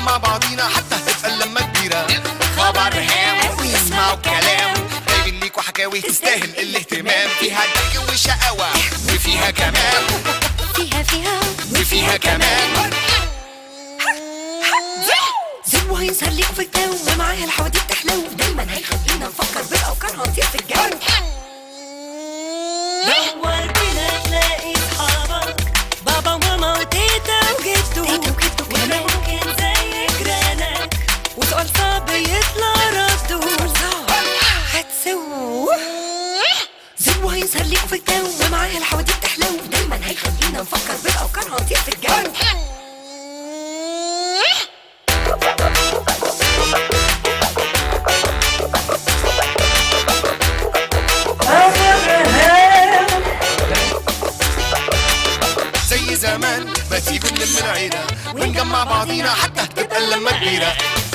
ونجمع بعضينا حتى تبقى اللمة كبيرة خبر هام ويسمعوا الكلام جايبين ليكوا حكاوي تستاهل الاهتمام فيها ضحك وشقاوة وفيها كمان فيها فيها وفيها كمان زو هيظهر ليكوا في الجو ومعاها الحواديت تحلو دايما هيخلينا نفكر بالافكار هنطير في الجو دور كده تلاقي صحابك بابا وماما وتيتا وجدو تيتا وجدو كمان ممكن زي جيرانك وسؤال صعب يطلع رده هتسو زو هيظهر ليكوا في الجو ومعاها الحواديت تحلو دايما هيخلينا نفكر بالافكار هنطير في الجو زي زمان ما تيجوا نلم العيلة ونجمع بعضينا حتى تبقى اللمة كبيرة